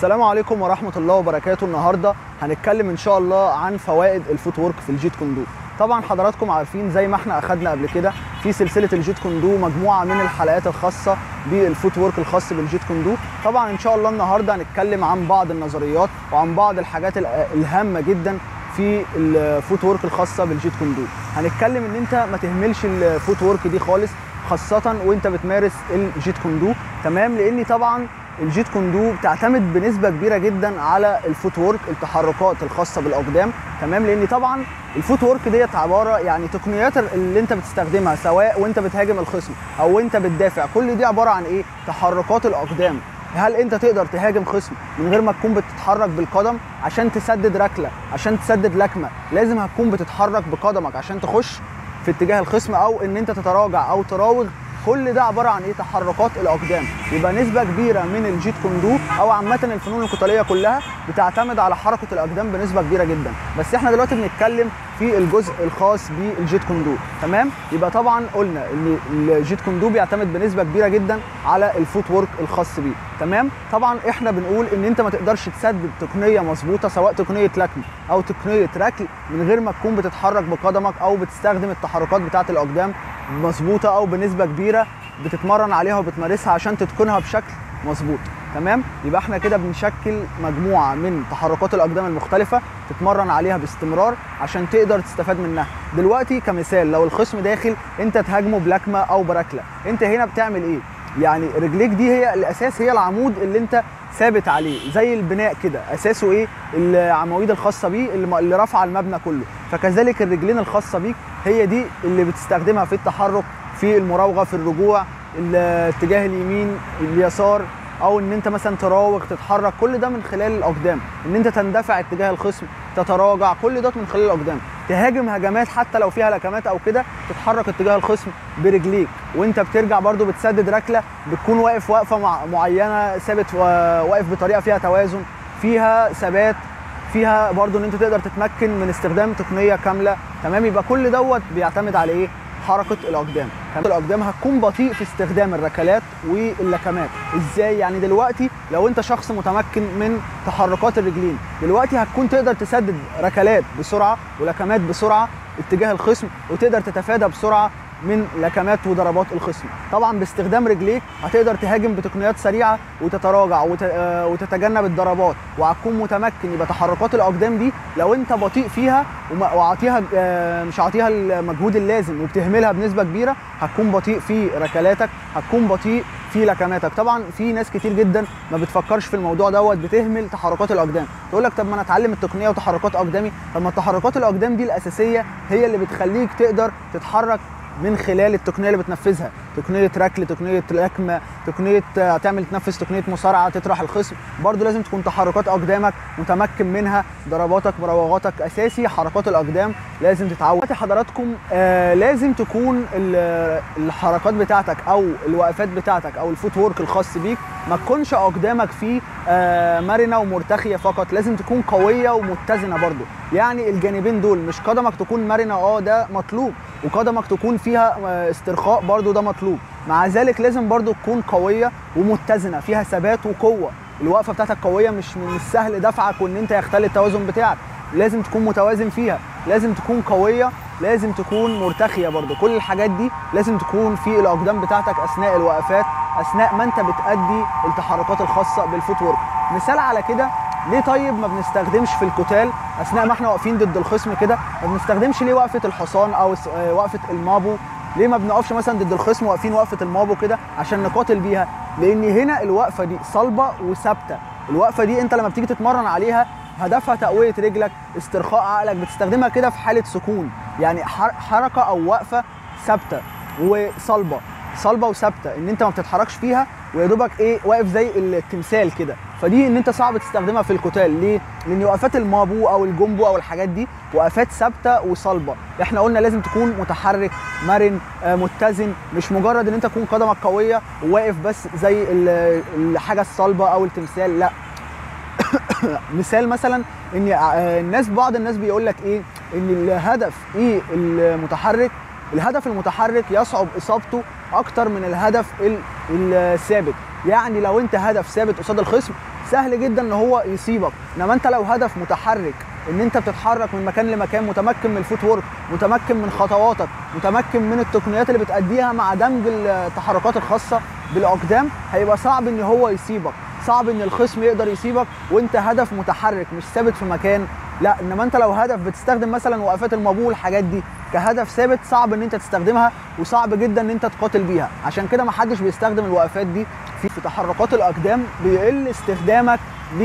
السلام عليكم ورحمة الله وبركاته النهاردة هنتكلم إن شاء الله عن فوائد الفوت وورك في الجيت كوندو طبعا حضراتكم عارفين زي ما احنا اخدنا قبل كده في سلسله الجيت كوندو مجموعه من الحلقات الخاصه بالفوت وورك الخاص بالجيت كوندو طبعا ان شاء الله النهارده هنتكلم عن بعض النظريات وعن بعض الحاجات ال- الهامه جدا في الفوت وورك الخاصه بالجيت كوندو هنتكلم ان انت ما تهملش الفوت وورك دي خالص خاصه وانت بتمارس الجيت كوندو تمام لان طبعا الجيت كوندو بتعتمد بنسبه كبيره جدا على الفوت وورك التحركات الخاصه بالاقدام تمام لان طبعا الفوت وورك ديت عباره يعني تقنيات اللي انت بتستخدمها سواء وانت بتهاجم الخصم او وانت بتدافع كل دي عباره عن ايه تحركات الاقدام هل انت تقدر تهاجم خصم من غير ما تكون بتتحرك بالقدم عشان تسدد ركله عشان تسدد لكمه لازم هتكون بتتحرك بقدمك عشان تخش في اتجاه الخصم او ان انت تتراجع او تراوغ كل ده عباره عن ايه تحركات الاقدام يبقى نسبه كبيره من الجيت كوندو او عامه الفنون القتاليه كلها بتعتمد على حركه الاقدام بنسبه كبيره جدا بس احنا دلوقتي بنتكلم في الجزء الخاص بالجيت كوندو تمام يبقى طبعا قلنا ان الجيت كوندو بيعتمد بنسبه كبيره جدا على الفوت وورك الخاص بيه تمام طبعا احنا بنقول ان انت ما تقدرش تسدد تقنيه مظبوطه سواء تقنيه لكم او تقنيه ركل من غير ما تكون بتتحرك بقدمك او بتستخدم التحركات بتاعه الاقدام مظبوطه او بنسبه كبيره بتتمرن عليها وبتمارسها عشان تتقنها بشكل مظبوط تمام يبقى احنا كده بنشكل مجموعه من تحركات الاقدام المختلفه تتمرن عليها باستمرار عشان تقدر تستفاد منها دلوقتي كمثال لو الخصم داخل انت تهاجمه بلكمه او بركله انت هنا بتعمل ايه يعني رجليك دي هي الاساس هي العمود اللي انت ثابت عليه زي البناء كده اساسه ايه العواميد الخاصه بيه اللي اللي رافعه المبنى كله فكذلك الرجلين الخاصه بيك هي دي اللي بتستخدمها في التحرك في المراوغه في الرجوع الاتجاه اليمين اليسار او ان انت مثلا تراوغ تتحرك كل ده من خلال الاقدام ان انت تندفع اتجاه الخصم تتراجع كل ده من خلال الاقدام تهاجم هجمات حتى لو فيها لكمات او كده تتحرك اتجاه الخصم برجليك وانت بترجع برضو بتسدد ركله بتكون واقف وقفه مع معينه ثابت واقف بطريقه فيها توازن فيها ثبات فيها برضو ان انت تقدر تتمكن من استخدام تقنيه كامله تمام يبقى كل دوت بيعتمد على ايه حركه الاقدام حركة الاقدام هتكون بطيء في استخدام الركلات واللكمات ازاي يعني دلوقتي لو انت شخص متمكن من تحركات الرجلين دلوقتي هتكون تقدر تسدد ركلات بسرعه ولكمات بسرعه اتجاه الخصم وتقدر تتفادى بسرعه من لكمات وضربات الخصم طبعا باستخدام رجليك هتقدر تهاجم بتقنيات سريعه وتتراجع وت... آه وتتجنب الضربات وهتكون متمكن يبقى تحركات الاقدام دي لو انت بطيء فيها وما- وعاطيها آه، مش عاطيها المجهود اللازم وبتهملها بنسبه كبيره هتكون بطيء في ركلاتك هتكون بطيء في لكماتك طبعا في ناس كتير جدا ما بتفكرش في الموضوع دوت بتهمل تحركات الاقدام تقول لك طب ما انا اتعلم التقنيه وتحركات اقدامي طب ما تحركات الاقدام دي الاساسيه هي اللي بتخليك تقدر تتحرك من خلال التقنيه اللي بتنفذها تقنيه ركل تقنيه لكمه تقنيه آه، تعمل تنفذ تقنيه مصارعه تطرح الخصم برضو لازم تكون تحركات اقدامك متمكن منها ضرباتك مراوغاتك اساسي حركات الاقدام لازم تتعود دلوقتي حضراتكم آه لازم تكون ال- الحركات بتاعتك او الوقفات بتاعتك او الفوت وورك الخاص بيك ما تكونش اقدامك فيه آه مرنه ومرتخيه فقط لازم تكون قويه ومتزنه برضو يعني الجانبين دول مش قدمك تكون مرنه اه ده مطلوب وقدمك تكون فيها آه، استرخاء برضو ده مطلوب مع ذلك لازم برضو تكون قويه ومتزنه فيها ثبات وقوه الوقفه بتاعتك قويه مش من السهل دفعك وان انت يختل التوازن بتاعك لازم تكون متوازن فيها لازم تكون قويه لازم تكون مرتخيه برضو كل الحاجات دي لازم تكون في الاقدام بتاعتك اثناء الوقفات اثناء ما انت بتأدي التحركات الخاصه بالفوت وورك مثال على كده ليه طيب ما بنستخدمش في القتال اثناء ما احنا واقفين ضد الخصم كده ما بنستخدمش ليه وقفه الحصان او س- آه، وقفه المابو ليه ما بنقفش مثلا ضد الخصم واقفين وقفه المابو كده عشان نقاتل بيها لان هنا الوقفه دي صلبه وثابته الوقفه دي انت لما بتيجي تتمرن عليها هدفها تقويه رجلك استرخاء عقلك بتستخدمها كده في حاله سكون يعني حر- حركه او وقفه ثابته وصلبه صلبه وثابته ان انت ما بتتحركش فيها ويا دوبك ايه واقف زي التمثال كده فدي ان انت صعب تستخدمها في القتال ليه لان وقفات المابو او الجومبو او الحاجات دي وقفات ثابته وصلبه احنا قلنا لازم تكون متحرك مرن آه، متزن مش مجرد ان انت تكون قدمك قويه وواقف بس زي ال- الحاجه الصلبه او التمثال لا مثال مثلا ان آه، الناس بعض الناس بيقول لك ايه ان الهدف ايه المتحرك الهدف المتحرك يصعب اصابته اكتر من الهدف ال- الثابت يعني لو انت هدف ثابت قصاد الخصم سهل جدا ان هو يصيبك انما انت لو هدف متحرك ان انت بتتحرك من مكان لمكان متمكن من الفوت وورك متمكن من خطواتك متمكن من التقنيات اللي بتأديها مع دمج التحركات الخاصه بالاقدام هيبقى صعب ان هو يصيبك صعب ان الخصم يقدر يسيبك وانت هدف متحرك مش ثابت في مكان لا انما انت لو هدف بتستخدم مثلا وقفات المبول الحاجات دي كهدف ثابت صعب ان انت تستخدمها وصعب جدا ان انت تقاتل بيها عشان كده محدش بيستخدم الوقفات دي في في تحركات الاقدام بيقل استخدامك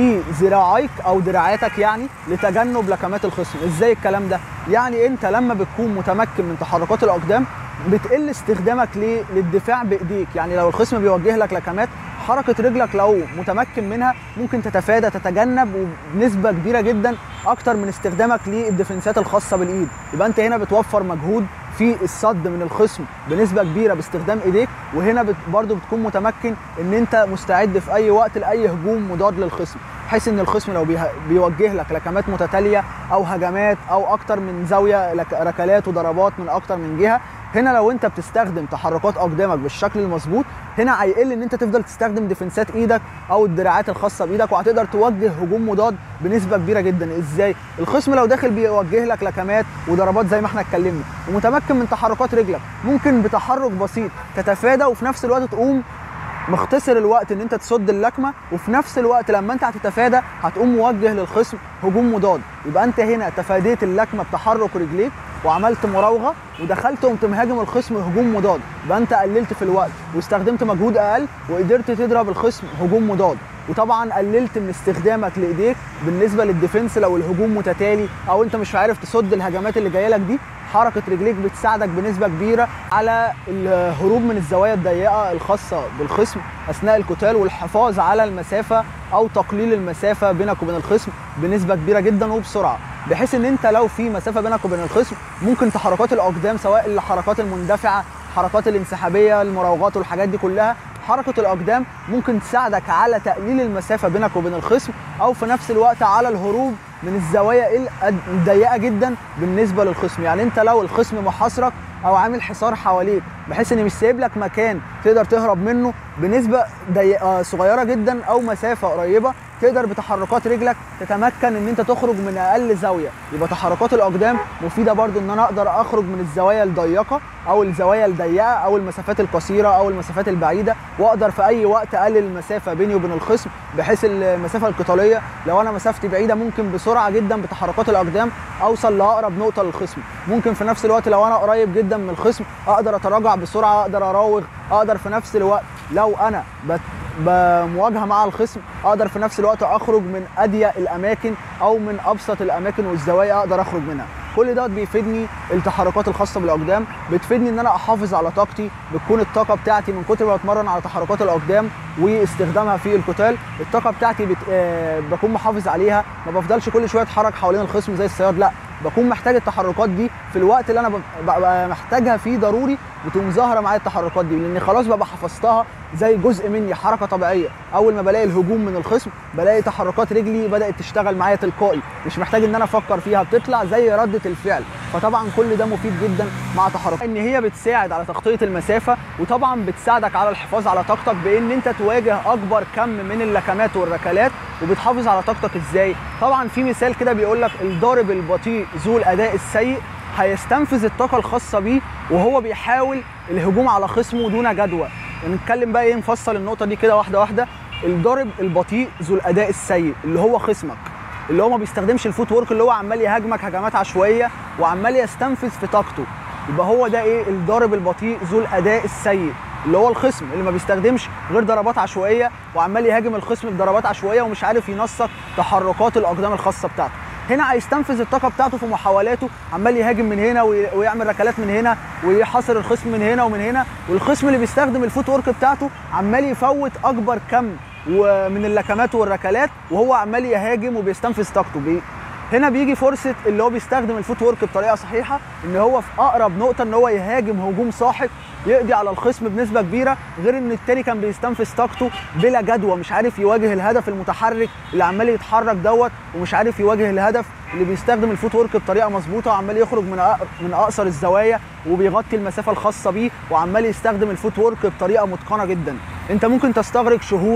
لذراعيك او دراعاتك يعني لتجنب لكمات الخصم ازاي الكلام ده يعني انت لما بتكون متمكن من تحركات الاقدام بتقل استخدامك ليه للدفاع بايديك يعني لو الخصم بيوجه لك لكمات حركه رجلك لو متمكن منها ممكن تتفادى تتجنب وبنسبه كبيره جدا اكتر من استخدامك للديفنسات الخاصه بالايد يبقى انت هنا بتوفر مجهود في الصد من الخصم بنسبه كبيره باستخدام ايديك وهنا بت برضو بتكون متمكن ان انت مستعد في اي وقت لاي هجوم مضاد للخصم بحيث ان الخصم لو بيه- بيوجه لك لكمات متتاليه او هجمات او اكتر من زاويه لك- ركلات وضربات من اكتر من جهه هنا لو انت بتستخدم تحركات اقدامك بالشكل المظبوط هنا هيقل ان انت تفضل تستخدم ديفنسات ايدك او الدراعات الخاصه بايدك وهتقدر توجه هجوم مضاد بنسبه كبيره جدا ازاي الخصم لو داخل بيوجه لك لكمات وضربات زي ما احنا اتكلمنا ومتمكن من تحركات رجلك ممكن بتحرك بسيط تتفادى وفي نفس الوقت تقوم مختصر الوقت ان انت تصد اللكمه وفي نفس الوقت لما انت هتتفادى هتقوم موجه للخصم هجوم مضاد يبقى انت هنا تفاديت اللكمه بتحرك رجليك وعملت مراوغه ودخلت قمت مهاجم الخصم هجوم مضاد يبقى انت قللت في الوقت واستخدمت مجهود اقل وقدرت تضرب الخصم هجوم مضاد وطبعا قللت من استخدامك لايديك بالنسبه للديفنس لو الهجوم متتالي او انت مش عارف تصد الهجمات اللي جايه لك دي حركه رجليك بتساعدك بنسبه كبيره على الهروب من الزوايا الضيقه الخاصه بالخصم اثناء القتال والحفاظ على المسافه او تقليل المسافه بينك وبين الخصم بنسبه كبيره جدا وبسرعه بحيث ان انت لو في مسافه بينك وبين الخصم ممكن تحركات الاقدام سواء الحركات المندفعه حركات الانسحابيه المراوغات والحاجات دي كلها حركه الاقدام ممكن تساعدك على تقليل المسافه بينك وبين الخصم او في نفس الوقت على الهروب من الزوايا الأد- الضيقه جدا بالنسبه للخصم يعني انت لو الخصم محاصرك او عامل حصار حواليك بحيث ان مش سايب لك مكان تقدر تهرب منه بنسبه ضيقه صغيره جدا او مسافه قريبه تقدر بتحركات رجلك تتمكن ان انت تخرج من اقل زاويه يبقى تحركات الاقدام مفيده برضو ان انا اقدر اخرج من الزوايا الضيقه او الزوايا الضيقه او المسافات القصيره او المسافات البعيده واقدر في اي وقت اقلل المسافه بيني وبين الخصم بحيث المسافه القتاليه لو انا مسافتي بعيده ممكن بسرعه جدا بتحركات الاقدام اوصل لاقرب نقطه للخصم ممكن في نفس الوقت لو انا قريب جدا من الخصم اقدر اتراجع بسرعه اقدر اراوغ اقدر في نفس الوقت لو انا بت بمواجهه مع الخصم اقدر في نفس الوقت اخرج من اضيق الاماكن او من ابسط الاماكن والزوايا اقدر اخرج منها كل دوت بيفيدني التحركات الخاصه بالاقدام بتفيدني ان انا احافظ على طاقتي بتكون الطاقه بتاعتي من كتر ما بتمرن على تحركات الاقدام واستخدامها في القتال الطاقه بتاعتي بت... آه بكون محافظ عليها ما بفضلش كل شويه اتحرك حوالين الخصم زي الصياد لا بكون محتاج التحركات دي في الوقت اللي انا بب- ببقى محتاجها فيه ضروري بتقوم ظاهره معايا التحركات دي لان خلاص ببقى حفظتها زي جزء مني حركه طبيعيه اول ما بلاقي الهجوم من الخصم بلاقي تحركات رجلي بدات تشتغل معايا تلقائي مش محتاج ان انا افكر فيها بتطلع زي رده الفعل فطبعا كل ده مفيد جدا مع تحركات ان هي بتساعد على تغطيه المسافه وطبعا بتساعدك على الحفاظ على طاقتك بان انت تواجه اكبر كم من اللكمات والركلات وبتحافظ على طاقتك ازاي طبعا في مثال كده بيقول لك الضارب البطيء ذو الاداء السيء هيستنفذ الطاقه الخاصه بيه وهو بيحاول الهجوم على خصمه دون جدوى نتكلم بقى ايه نفصل النقطه دي كده واحده واحده الضارب البطيء ذو الاداء السيء اللي هو خصمك اللي هو ما بيستخدمش الفوت وورك اللي هو عمال يهاجمك هجمات عشوائيه وعمال يستنفذ في طاقته يبقى هو ده ايه الضارب البطيء ذو الاداء السيء اللي هو الخصم اللي ما بيستخدمش غير ضربات عشوائيه وعمال يهاجم الخصم بضربات عشوائيه ومش عارف ينسق تحركات الاقدام الخاصه بتاعته هنا هيستنفذ الطاقه بتاعته في محاولاته عمال يهاجم من هنا وي- ويعمل ركلات من هنا ويحاصر الخصم من هنا ومن هنا والخصم اللي بيستخدم الفوت وورك بتاعته عمال يفوت اكبر كم ومن اللكمات والركلات وهو عمال يهاجم وبيستنفذ طاقته بي هنا بيجي فرصه اللي هو بيستخدم الفوت وورك بطريقه صحيحه ان هو في اقرب نقطه ان هو يهاجم هجوم ساحق يقضي على الخصم بنسبه كبيره غير ان التاني كان بيستنفذ طاقته بلا جدوى مش عارف يواجه الهدف المتحرك اللي عمال يتحرك دوت ومش عارف يواجه الهدف اللي بيستخدم الفوت وورك بطريقه مظبوطه وعمال يخرج من أق- من اقصر الزوايا وبيغطي المسافه الخاصه بيه وعمال يستخدم الفوت وورك بطريقه متقنه جدا انت ممكن تستغرق شهور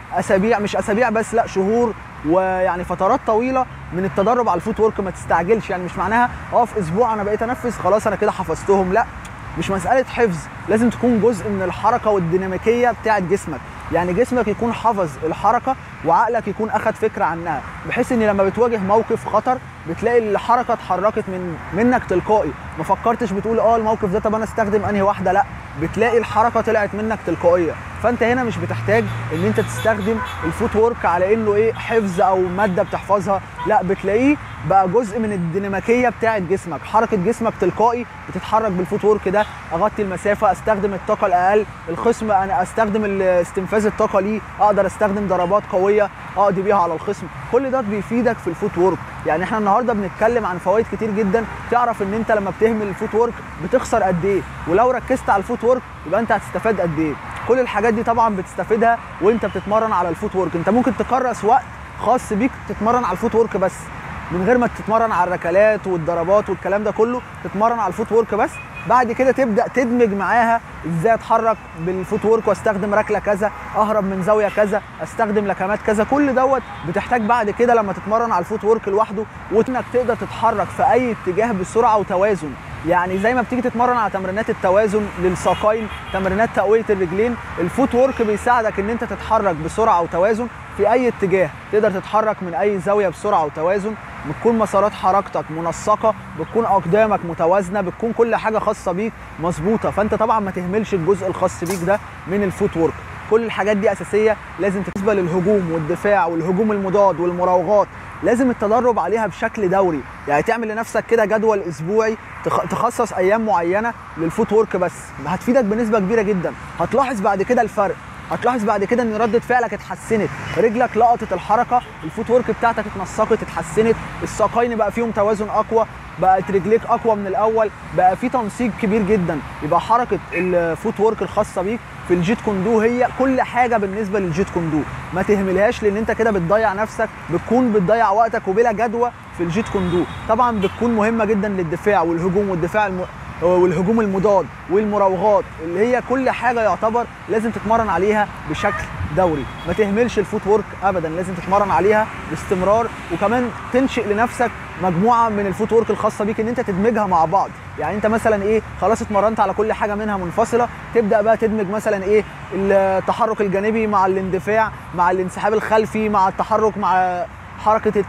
اسابيع مش اسابيع بس لا شهور ويعني فترات طويله من التدرب على الفوت ورك ما تستعجلش يعني مش معناها اه في اسبوع انا بقيت انفذ خلاص انا كده حفظتهم لا مش مساله حفظ لازم تكون جزء من الحركه والديناميكيه بتاعه جسمك يعني جسمك يكون حفظ الحركه وعقلك يكون اخد فكره عنها بحيث ان لما بتواجه موقف خطر بتلاقي الحركه اتحركت من منك تلقائي ما فكرتش بتقول اه الموقف ده طب انا استخدم انهي واحده لا بتلاقي الحركه طلعت منك تلقائيه فانت هنا مش بتحتاج ان انت تستخدم الفوت ورك على انه ايه حفظ او ماده بتحفظها لا بتلاقيه بقى جزء من الديناميكيه بتاعه جسمك حركه جسمك تلقائي بتتحرك بالفوت ورك ده اغطي المسافه استخدم الطاقه الاقل الخصم انا استخدم استنفاذ الطاقه ليه اقدر استخدم ضربات قويه اقضي بيها على الخصم كل ده بيفيدك في الفوت ورك يعني احنا النهارده بنتكلم عن فوائد كتير جدا تعرف ان انت لما بتهمل الفوت ورك بتخسر قد ايه ولو ركزت على الفوت ورك يبقى انت هتستفاد قد ايه كل الحاجات دي طبعا بتستفيدها وانت بتتمرن على الفوت ورك انت ممكن تكرس وقت خاص بيك تتمرن على الفوت ورك بس من غير ما تتمرن على الركلات والضربات والكلام ده كله تتمرن على الفوت ورك بس بعد كده تبدا تدمج معاها ازاي اتحرك بالفوت ورك واستخدم ركله كذا اهرب من زاويه كذا استخدم لكمات كذا كل دوت بتحتاج بعد كده لما تتمرن على الفوت ورك لوحده وانك تقدر تتحرك في اي اتجاه بسرعه وتوازن يعني زي ما بتيجي تتمرن على تمرينات التوازن للساقين تمرينات تقويه الرجلين الفوت ورك بيساعدك ان انت تتحرك بسرعه وتوازن في اي اتجاه تقدر تتحرك من اي زاويه بسرعه وتوازن بتكون مسارات حركتك منسقه بتكون اقدامك متوازنه بتكون كل حاجه خاصه بيك مظبوطه فانت طبعا ما تهملش الجزء الخاص بيك ده من الفوت ورك كل الحاجات دي اساسيه لازم بالنسبه للهجوم والدفاع والهجوم المضاد والمراوغات لازم التدرب عليها بشكل دوري يعني تعمل لنفسك كده جدول اسبوعي تخصص ايام معينه للفوت ورك بس هتفيدك بنسبه كبيره جدا هتلاحظ بعد كده الفرق هتلاحظ بعد كده ان ردة فعلك اتحسنت رجلك لقطت الحركه الفوت ورك بتاعتك اتنسقت اتحسنت الساقين بقى فيهم توازن اقوى بقت رجليك اقوى من الاول بقى في تنسيق كبير جدا يبقى حركه الفوت ورك الخاصه بيك في الجيت كوندو هي كل حاجه بالنسبه للجيت كوندو ما تهملهاش لان انت كده بتضيع نفسك بتكون بتضيع وقتك وبلا جدوى في الجيت كوندو طبعا بتكون مهمه جدا للدفاع والهجوم والدفاع الم... والهجوم المضاد والمراوغات اللي هي كل حاجه يعتبر لازم تتمرن عليها بشكل دوري ما تهملش الفوت وورك ابدا لازم تتمرن عليها باستمرار وكمان تنشئ لنفسك مجموعه من الفوت وورك الخاصه بيك ان انت تدمجها مع بعض يعني انت مثلا ايه خلاص اتمرنت على كل حاجه منها منفصله تبدا بقى تدمج مثلا ايه التحرك الجانبي مع الاندفاع مع الانسحاب الخلفي مع التحرك مع حركه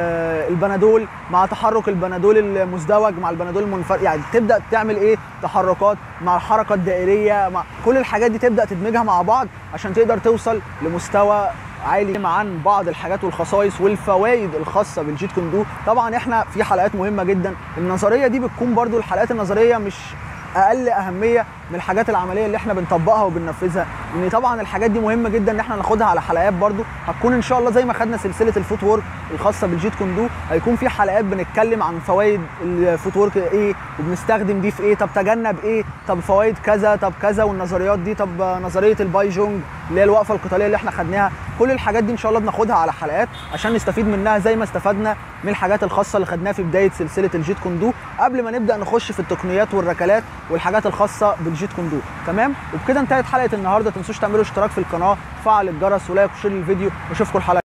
البنادول مع تحرك البنادول المزدوج مع البنادول المنفرد يعني تبدا تعمل ايه تحركات مع الحركه الدائريه مع كل الحاجات دي تبدا تدمجها مع بعض عشان تقدر توصل لمستوى عالي عن بعض الحاجات والخصائص والفوائد الخاصه بالجيت كوندو طبعا احنا في حلقات مهمه جدا النظريه دي بتكون برضو الحلقات النظريه مش اقل اهميه من الحاجات العمليه اللي احنا بنطبقها وبننفذها لان طبعا الحاجات دي مهمه جدا ان احنا ناخدها على حلقات برضو هتكون ان شاء الله زي ما خدنا سلسله الفوت وورك الخاصه بالجيت كوندو هيكون في حلقات بنتكلم عن فوائد الفوت وورك ايه وبنستخدم دي في ايه طب تجنب ايه طب فوائد كذا طب كذا والنظريات دي طب نظريه الباي جونج اللي هي الوقفه القتاليه اللي احنا خدناها كل الحاجات دي ان شاء الله بناخدها على حلقات عشان نستفيد منها زي ما استفدنا من الحاجات الخاصه اللي خدناها في بدايه سلسله الجيت كوندو قبل ما نبدا نخش في التقنيات والركلات والحاجات الخاصه بالجيت كوندو تمام وبكده انتهت حلقه النهارده تنسوش تعملوا اشتراك في القناه فعل الجرس ولايك وشير الفيديو واشوفكم الحلقه